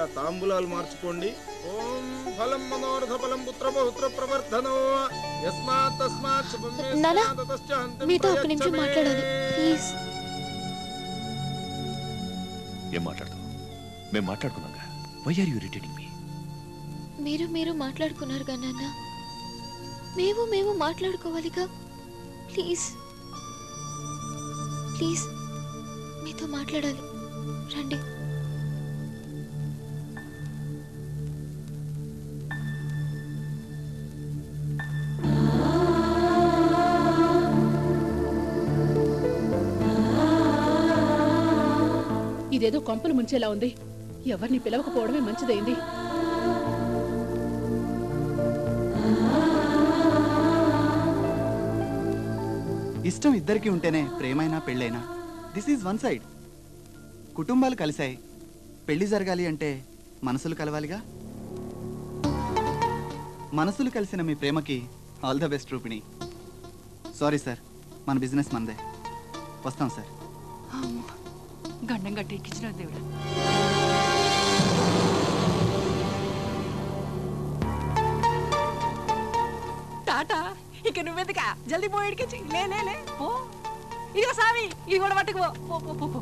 తాంబూలాలు మార్చుకోండి ఓం ఫలం మనోరథ ఫలం పుత్ర బహుత్ర ప్రవర్ధనో యస్మాత్ తస్మాత్ శుభం మే నానా, స్యాత్ తతశ్చ అంతిం మీతో ఒక నిమిషం ప్రయచ్చ మే. మాట్లాడాలి ప్లీజ్ ఏం మాట్లాడతావు మేము మాట్లాడుకున్నాగా వై ఆర్ యూ రిటైనింగ్ మీ మీరు మీరు మాట్లాడుకున్నారుగా నాన్న మేము మేము మాట్లాడుకోవాలిగా ప్లీజ్ ప్లీజ్ మీతో మాట్లాడాలి రండి ఇదేదో కొంపలు ముంచేలా ఉంది ఎవరిని పిలవకపోవడమే మంచిదైంది ఇష్టం ఇద్దరికి ఉంటేనే ప్రేమైనా పెళ్ళైనా దిస్ ఈజ్ వన్ సైడ్ కుటుంబాలు కలిశాయి పెళ్లి జరగాలి అంటే మనసులు కలవాలిగా మనసులు కలిసిన మీ ప్రేమకి all the best Rupini sorry sir మన బిజినెస్ మనదే వస్తాం సార్ గండం గట్టి ఎక్కించిన దేవుడు టాటా ఇక నువ్వెందుక జల్దీ పో ఇడికించి లే లే లే పో ఇదిగో సామి ఇది కూడా పట్టుకుపో పో పో పో పో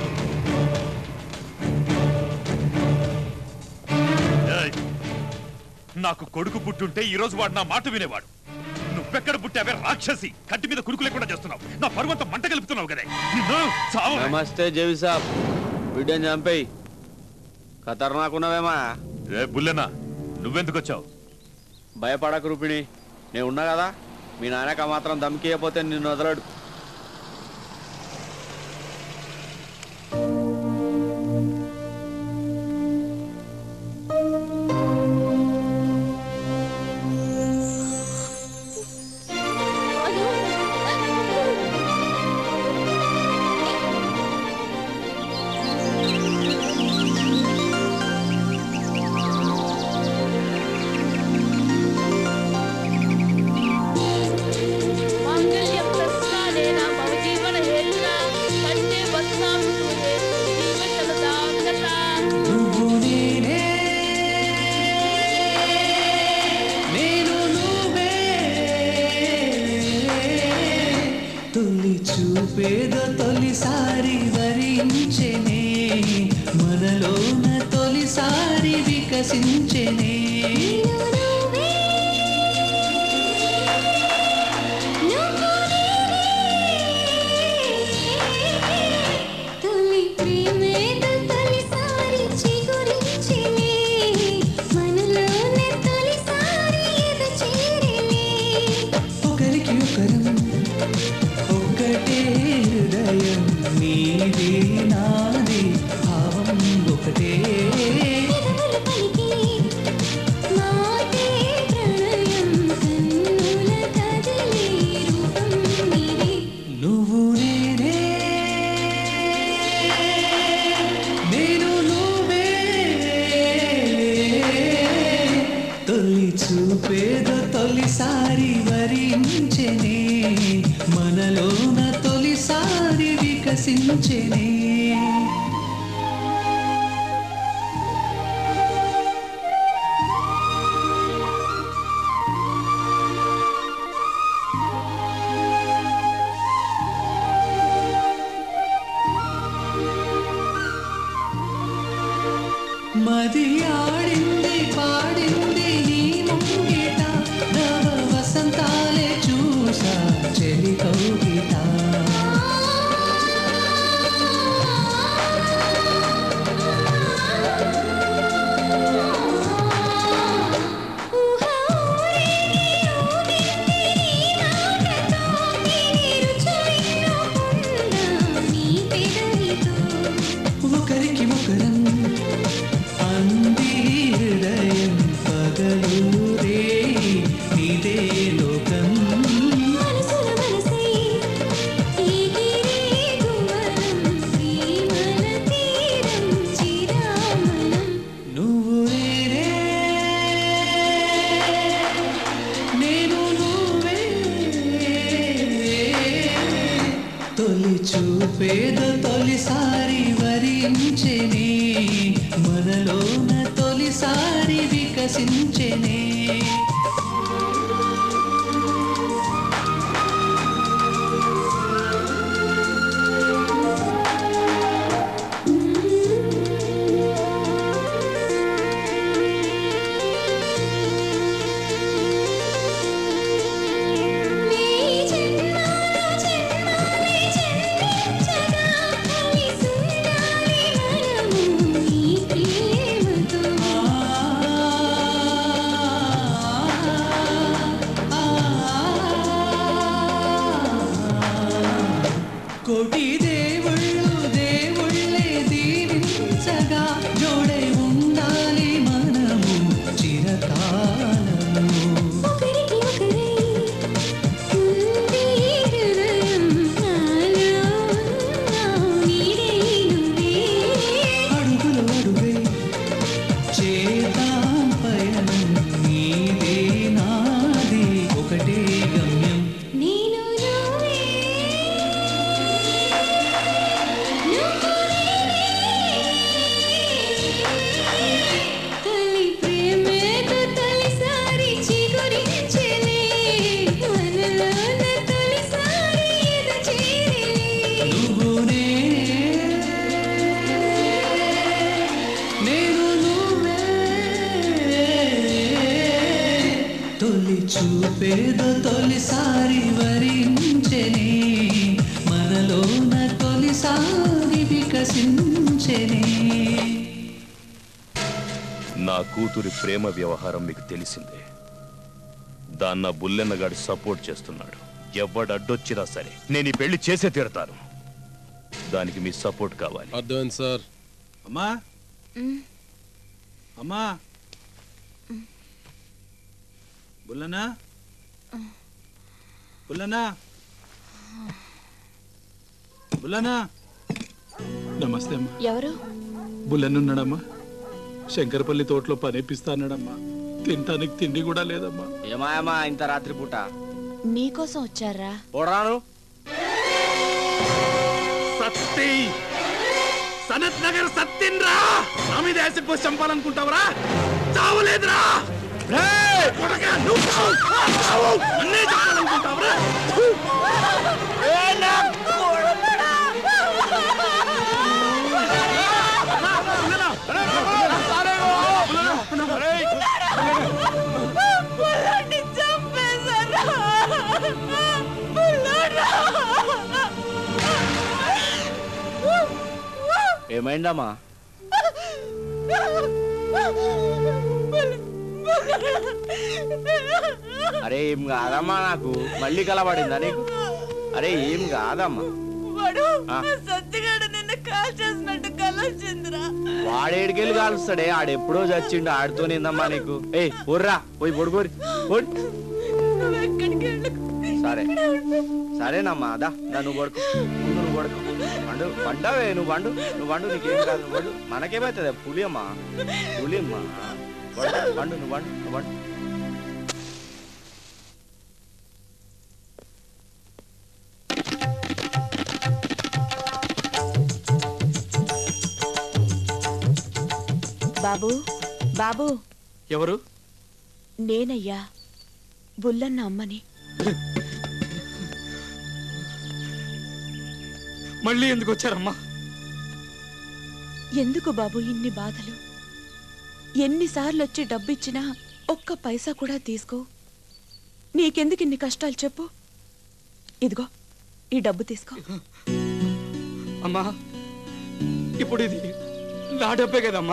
ఏయ్! నాకు కొడుకు పుట్టుంటే ఈ రోజు వాడు నా మాట వినేవాడు నువ్వెక్కడ పుట్టావే రాక్షసి కంటి మీద కురుకు లేకుండా చేస్తున్నావు నా పరువంతా మంట కలుపుతున్నావు కదా నిన్ను చావు నమస్తే జేవి సాబ్ బిడ్డని చంపేయి ఖతర్నాక్ ఉన్నవేమా ఏ బుల్లెనా నువ్వెందుకు వచ్చావు భయపడకు రూపిణి నేను ఉన్నా కదా మీ నాన్నక మాత్రం దమ్కియపోతే నిన్ను వదలడు నేను నువ్వే తొలి చూపేదో తొలిసారి వరించెనే మనలోన తొలిసారి వికసించెనే తొలి ప్రేమేదో తొలిసారి చిగురించెనే మనలోనే తొలిసారి ఎద చేరెనే ఒకరికి ఒకరం ఒక్కటే హృదయం నీది నాది భావం ఒకటే పెదవులు పలికి మాటే ప్రణయం కన్నుల కదిలే రూపం నీదే నువ్వు నేనే నేను నువ్వే తొలి చూపేదో తొలిసారి వరించెనే మనలోన తొలిసారి వికసించెనే మది ఆడింది పాడింది నీ ముంగిట నవ వసంతాలే చూసా చెలి కౌగిట ఒకరికి ఒకరం అంది హృదయం పగలు రే నీదే లోకం మనసుల మనసై ఎగిరే గుమరం ప్రేమల తీరం చిరామలం నువ్వు నేనే నేను నువ్వే తొలి చూపేదో తొలిసారి వరించెనే మనలోన వికసించెనే నీ జన్మలో జన్మాలే జన్మించగా కలిసుండాలి మనము నీ ప్రేమతో కోటి దేవుళ్ళు దేవుళ్ళే దీవించగా జోడై ఉండాలి మనము చిరకాలము ఒకరికి ఒకరై ఉంది హృదయం నాలో నీడే నువ్వే అడుగులు అడుగై చేతాం పయనం నీదే నాది ఒకటే గమ్యం నేను నువ్వే తల్లి ప్రేమేతో తొలిసారి చిగురించెలే మనలోన తొలిసారి ఎద చేరెలే నువ్వు నేను నువ్వే తొలి చూపేదో తొలిసారి వరించెనే మనలోన తొలిసారి వికసించెనే నా కూతురి ప్రేమ వ్యవహారం మీకు తెలిసిందే దాన్న బుల్లెన్నగాడు సపోర్ట్ చేస్తున్నాడు ఎవడు అడ్డొచ్చినా సరే నేను ఈ పెళ్లి చేసే తీరతాను దానికి మీ సపోర్ట్ కావాలి అర్థమైంది సార్ అమ్మా అమ్మా బుల్లనా బుల్లనా బుల్లనా నమస్తే అమ్మా ఎవరు బుల్లనున్నాడమ్మా శంకరపల్లి తోటలో పనిపిస్తా అన్నాడమ్మా తినటానికి తిండి కూడా లేదమ్మా ఏమాయమ్మా ఇంత రాత్రి పూట నీకోసం వచ్చారా ఓడరాను సత్తి సనత్ నగర్ సత్తిన్రా నా మీద యాసిడ్ పోసి చంపాలనుకుంటావురా చావలేదురా రేయ్, కొడకా, నువ్వు చావు, చావు, నన్నే చంపాలనుకుంటావురా ఏమైందమ్మా అరే ఏం కాదమ్మా నాకు మళ్ళీ కలబడిందా నీకు అరే ఏం కాదమ్మా వాడు ఆ. సత్తిగాడు నిన్న కాల్ చేసినట్టు కలొచ్చిందిరా వాడేడికెళ్ళి కాలుస్తాడే ఆడెప్పుడో చచ్చిండు ఆడుతూనేందమ్మా నీకు ఏయ్ పోర్రా పోయి పొడుకోరి పోడు నువ్వు ఎక్కడికి వెళ్ళకు సరే సరేనమ్మా అదా దా నువ్వు పడుకో ముందు నువ్వు పడుకో పండు పండవే నువ్వు పండు నువ్వు పండు నీకేం కాదు నువ్వు పండు మనకేమవుతుంది పులి అమ్మా పులి అమ్మా పండు పండు నువ్వు పండు నువ్వు పండు బాబు బాబు ఎవరు నేనయ్యా బుల్లన్న అమ్మని మళ్ళీ ఎందుకు వచ్చారమ్మా ఎందుకు బాబు ఇన్ని బాధలు ఎన్నిసార్లు వచ్చి డబ్బిచ్చినా ఒక్క పైసా కూడా తీసుకో నీకెందుకు ఇన్ని కష్టాలు చెప్పు ఇదిగో ఈ డబ్బు తీసుకో అమ్మా ఇప్పుడు ఇది నా డబ్బే కదమ్మా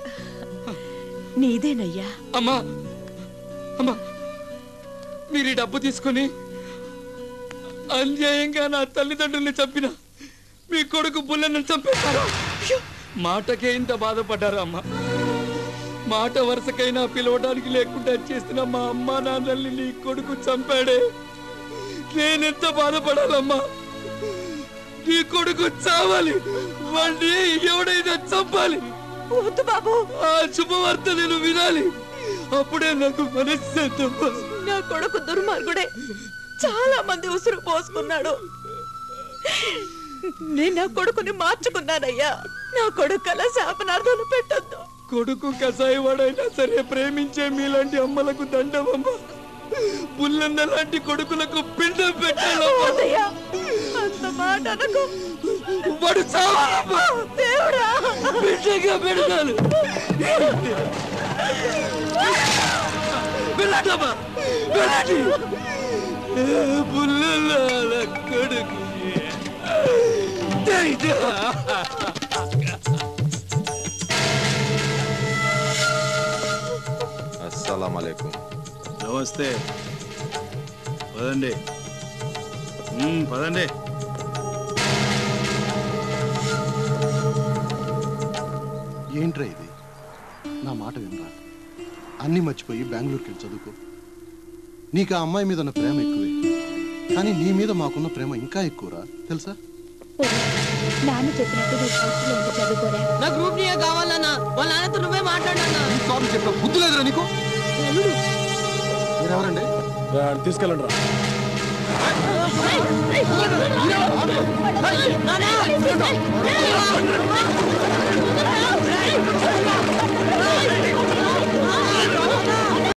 నీదేనయ్యా అమ్మా అమ్మా మీరు ఈ డబ్బు తీసుకుని అన్యాయంగా నా తల్లిదండ్రుల్ని చంపిన మీ కొడుకు బుల్లెని చంపేశారు మాటకే ఇంత బాధపడ్డారు అమ్మా మాట వరుసకైనా పిలవడానికి లేకుండా చేసిన మా అమ్మా నాన్నల్ని నీ కొడుకు చంపాడే నేనెంత బాధపడాలమ్మా నీ కొడుకు చావాలి వాడిని ఎవడైనా చంపాలి వద్దు బాబు ఆ శుభవార్త నేను వినాలి అప్పుడే నాకు మనశ్శాంతం నా కొడుకు దుర్మార్గుడే చాలా మంది ఉసురు పోసుకున్నాడు నేను నా కొడుకుని మార్చుకున్నానయ్యా నా కొడుకు కల శాపనార్థాలు పెట్టొద్దు కొడుకు కసాయివాడైనా సరే ప్రేమించే మీలాంటి అమ్మలకు దండమమ్మ బుల్లన్న లాంటి కొడుకులకు పిండం పెట్టాలమ్మా అంత మాట అనకు వాడు చావాలమ్మా దేవుడా బిడ్డగా పెడతాను వెళ్ళండమ్మా వెళ్ళండి బుల్లల కొడుకు అస్సలం అలైకుం నమస్తే పదండి మ్మ్, పదండి ఏంట్రా ఇది నా మాట వినరా అన్నీ మర్చిపోయి బెంగళూరుకి వెళ్ళి చదువుకో నీకు ఆ అమ్మాయి మీద ఉన్న ప్రేమ ఎక్కువే కానీ నీ మీద మాకున్న ప్రేమ ఇంకా ఎక్కువరా తెలుసా నాన్న చెప్పినట్టు నువ్వు హాస్టల్లో ఉండి చదువుకోరా నా గ్రూప్ నీయే కావాలన్నా వాళ్ళ నాన్నతో నువ్వే మాట్లాడన్నా సారీ చెప్పా బుద్ధి లేదురా నీకు మీరెవరండి తీసుకెళ్ళండి రా నాన్న